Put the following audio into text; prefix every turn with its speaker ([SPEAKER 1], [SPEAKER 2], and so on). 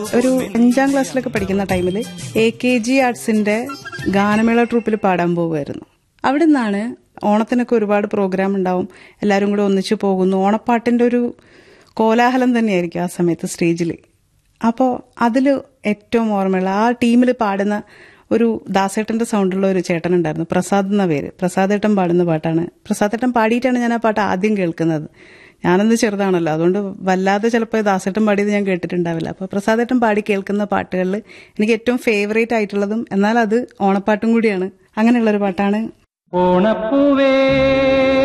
[SPEAKER 1] ഒരു അഞ്ചാം ക്ലാസ്സിലൊക്കെ പഠിക്കുന്ന ടൈമിൽ എ കെ ജി ആർട്സിന്റെ ഗാനമേള ട്രൂപ്പിൽ പാടാൻ പോകുമായിരുന്നു അവിടെ നിന്നാണ് ഓണത്തിനൊക്കെ ഒരുപാട് പ്രോഗ്രാം ഉണ്ടാവും എല്ലാവരും കൂടെ ഒന്നിച്ചു പോകുന്നു ഓണപ്പാട്ടിന്റെ ഒരു കോലാഹലം തന്നെയായിരിക്കും ആ സമയത്ത് സ്റ്റേജിൽ അപ്പോൾ അതിൽ ഏറ്റവും ഓർമ്മയുള്ള ആ ടീമിൽ പാടുന്ന ഒരു ദാസേട്ടന്റെ സൗണ്ടുള്ള ഒരു ചേട്ടൻ ഉണ്ടായിരുന്നു പ്രസാദ് എന്ന പേര് പ്രസാദേട്ടൻ പാടുന്ന പാട്ടാണ് പ്രസാദേട്ടൻ പാടിയിട്ടാണ് ഞാൻ ആ പാട്ട് ആദ്യം കേൾക്കുന്നത് ഞാനന്ന് ചെറുതാണല്ലോ അതുകൊണ്ട് വല്ലാതെ ചിലപ്പോൾ ദാസേട്ടൻ പാടിയത് ഞാൻ കേട്ടിട്ടുണ്ടാവില്ല അപ്പോൾ പ്രസാദേട്ടൻ പാടി കേൾക്കുന്ന പാട്ടുകളിൽ എനിക്ക് ഏറ്റവും ഫേവറേറ്റ് ആയിട്ടുള്ളതും എന്നാൽ അത് ഓണപ്പാട്ടും കൂടിയാണ് അങ്ങനെയുള്ളൊരു പാട്ടാണ്
[SPEAKER 2] ഓണപ്പൂവേ